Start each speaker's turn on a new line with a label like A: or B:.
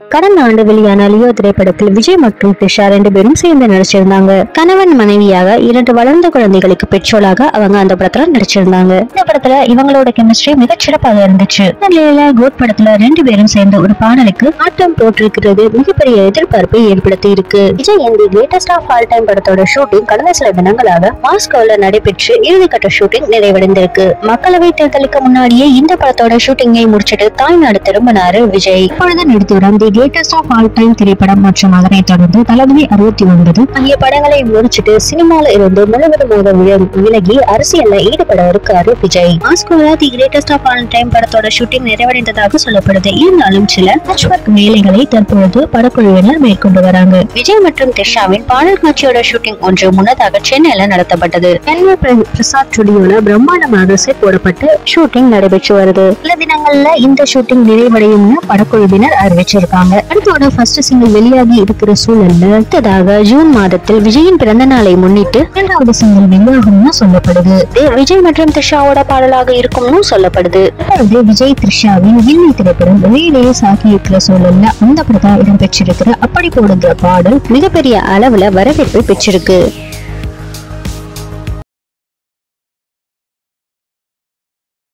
A: கடந்த ஆண்டு வெளியான லியோ திரைப்படத்தில் விஜய் மற்றும் த்ரிஷா ரெண்டு பேரும் சேர்ந்து நடிச்சிருந்தாங்க கணவன் மனைவியாக இரண்டு வளர்ந்த குழந்தைகளுக்கு பெற்றோராக அவங்க அந்த படத்துல நடிச்சிருந்தாங்க இந்த படத்துல இவங்களோட கெமிஸ்ட்ரி மிகச் சிறப்பாக இருந்துச்சு இந்த நிலையில கோட் படத்துல ரெண்டு பேரும் சேர்ந்த ஒரு பாடலுக்கு ஆட்டம் போட்டிருக்கிறது மிகப்பெரிய எதிர்பார்ப்பை ஏற்படுத்தி இருக்கு விஜய் இந்த கிரேட்டஸ்ட் ஆஃப் ஆல் டைம் படத்தோட ஷூட்டிங் கடந்த சில தினங்களாக மாஸ்கோல நடைபெற்று இறுதிக்கட்ட ஷூட்டிங் நிறைவடைந்திருக்கு மக்களவை தேர்தலுக்கு முன்னாடியே இந்த படத்தோட ஷூட்டிங்கை முடிச்சிட்டு தாய்நாடு திரும்பினாரு விஜய் இப்பொழுது நடித்து வரும் the greatest of all time திரைப்படம் மற்றும் அதனை தொடர்ந்து தளபதி அறுபத்தி ஒன்பது ஆகிய படங்களை முடிச்சிட்டு சினிமால இருந்து முழுவதுமாக வில- விலகி அரசியல்ல ஈடுபட இருக்காரு விஜய் மாஸ்கோல the greatest of all time படத்தோட ஷூட்டிங் நிறைவடைந்ததாக சொல்லப்படுது இருந்தாலும் சில பேட்ச்வொர்க் வேலைகளை தற்பொழுது படக்குழுவினர் மேற்கொண்டு வராங்க விஜய் மற்றும் த்ரிஷாவின் பாடல் காட்சியோட ஷூட்டிங் ஒன்று முன்னதாக சென்னையில நடத்தப்பட்டது சென்னை பிர- பிரசாத் ஸ்டுடியோல பிரம்மாண்டமாக செட் போடப்பட்டு ஷூட்டிங் நடைபெற்று வருது சில தினங்கள்ல இந்த ஷூட்டிங் நிறைவடையும்னு படக்குழுவினர் அறிவிச்சிருக்காங்க அடுத்தோட ஃபர்ஸ்ட் சிங்கிள் வெளியாகி இருக்கிற சூழல்ல அடுத்ததாக ஜூன் மாதத்தில் விஜயின் பிறந்த நாளை முன்னிட்டு இரண்டாவது சிங்கிள் வெளியாகும்னு சொல்லப்படுது இது விஜய் மற்றும் த்ரிஷாவோட பாடலாக இருக்கும்னு சொல்லப்படுது அதாவது விஜய் த்ரிஷாவின் கில்லி திரைப்படம் வெளியிலேயே சாக்கி இருக்கிற சூழல்ல அந்த படத்தில் இடம்பெற்றிருக்கிற அப்படி போடுங்கிற பாடல் மிகப்பெரிய அளவுல வரவேற்பை பெற்றிருக்கு